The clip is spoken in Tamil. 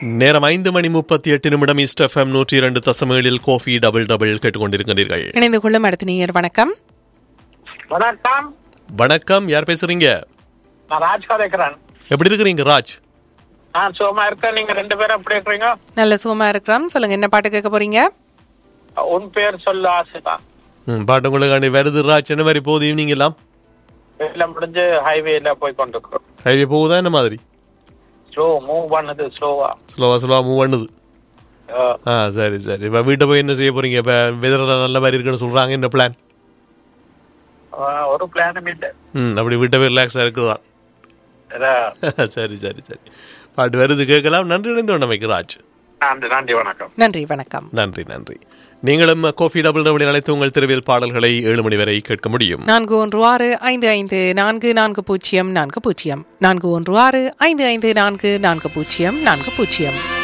நேரம் ஐந்து மணி முப்பத்தி எட்டு நிமிடம் ஈஸ்ட் எஃப்எம் நூற்றி இரண்டு தசமேழில் கோஃபி டபுள் டபுள் கேட்டுக்கொண்டிருக்கிறீர்கள் இணைந்து கொள்ளும் அடுத்த நேயர் வணக்கம் வணக்கம் வணக்கம் யார் பேசுறீங்க நான் ராஜ் கதைக்கிறேன் எப்படி இருக்கிறீங்க ராஜ் நான் சுகமா இருக்கேன் நீங்க ரெண்டு பேரும் எப்படி இருக்கிறீங்க நல்ல சுகமா இருக்கிறோம் சொல்லுங்க என்ன பாட்டு கேட்க போறீங்க உன் பேர் சொல்ல ஆசைதான் ம், பாட்டு உங்களுக்காண்டி வருது ராஜ் என்ன மாதிரி போகுது ஈவினிங் எல்லாம் வெளியில முடிஞ்சு ஹைவேல போய் கொண்டிருக்கிறோம் ஹைவே போகுதா என்ன மாதிரி ஸ்லோ மூவ் பண்ணுது ஸ்லோவா ஸ்லோவா ஸ்லோவா மூவ் பண்ணுது ஆ சரி சரி இப்போ வீட்டை போய் என்ன செய்ய போறீங்க இப்போ வெதர் நல்ல மாதிரி இருக்குன்னு சொல்றாங்க என்ன பிளான் ஒரு பிளானும் இல்லை ம் அப்படி வீட்டை போய் ரிலாக்ஸாக இருக்குதா அதான். சரி சரி சரி பாட்டு வருது கேட்கலாம் நன்றி இணைந்து உண்டமைக்கு ராஜ் நன்றி நன்றி வணக்கம் நன்றி வணக்கம் நன்றி நன்றி நீங்களும் கோஃபி டபுள் டபுள் அழைத்து உங்கள் தெருவில் பாடல்களை ஏழு மணி வரை கேட்க முடியும் நான்கு ஒன்று ஆறு ஐந்து ஐந்து நான்கு நான்கு பூஜ்ஜியம் நான்கு பூஜ்ஜியம் நான்கு ஒன்று ஆறு ஐந்து ஐந்து நான்கு நான்கு பூஜ்ஜியம் நான்கு பூஜ்ஜியம்